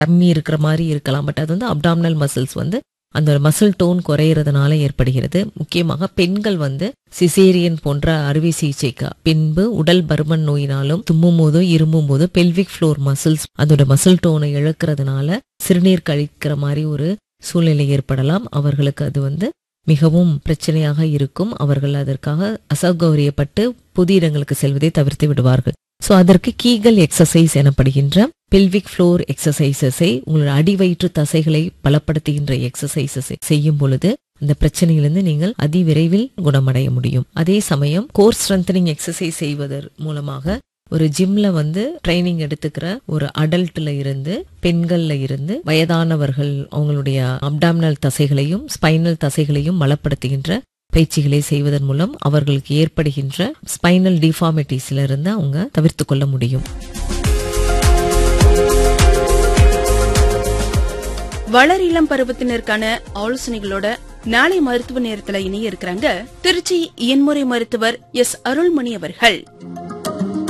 கம்மி இருக்கிற மாதிரி இருக்கலாம் பட் அது வந்து அப்டாமினல் மசில்ஸ் வந்து அந்த மசில் டோன் குறையிறதுனால ஏற்படுகிறது முக்கியமாக பெண்கள் வந்து சிசேரியன் போன்ற அறுவை சிகிச்சைக்கு பின்பு உடல் பருமன் நோயினாலும் தும்மும் போதோ இருமும் போதோ பெல்விக் ஃப்ளோர் மசில்ஸ் அதோட மசில் டோனை இழக்கிறதுனால சிறுநீர் கழிக்கிற மாதிரி ஒரு சூழ்நிலை ஏற்படலாம் அவர்களுக்கு அது வந்து மிகவும் பிரச்சனையாக இருக்கும் அவர்கள் அதற்காக அசௌகரியப்பட்டு பொது இடங்களுக்கு செல்வதை தவிர்த்து விடுவார்கள் சோ அதற்கு கீகல் எக்ஸசைஸ் எனப்படுகின்ற பெல்விக் ஃப்ளோர் எக்ஸசைசஸை உங்களோட அடிவயிற்று தசைகளை பலப்படுத்துகின்ற எக்ஸசைசஸை செய்யும் பொழுது அந்த பிரச்சனையிலிருந்து நீங்கள் அதிவிரைவில் குணமடைய முடியும் அதே சமயம் கோர் ஸ்ட்ரென்தனிங் எக்ஸசைஸ் செய்வதன் மூலமாக ஒரு ஜிம்ல வந்து ட்ரைனிங் எடுத்துக்கிற ஒரு அடல்ட்ல இருந்து பெண்கள்ல இருந்து வயதானவர்கள் அவங்களுடைய அப்டாமினல் தசைகளையும் ஸ்பைனல் தசைகளையும் பலப்படுத்துகின்ற பயிற்சிகளை செய்வதன் மூலம் அவர்களுக்கு ஏற்படுகின்ற ஸ்பைனல் டிஃபார்மிட்டிஸ்ல இருந்து அவங்க தவிர்த்து கொள்ள முடியும் வளர் இளம் பருவத்தினருக்கான ஆலோசனைகளோட நாளை மருத்துவ நேரத்துல இணைய இருக்கிறாங்க திருச்சி இயன்முறை மருத்துவர் எஸ் அருள்மணி அவர்கள்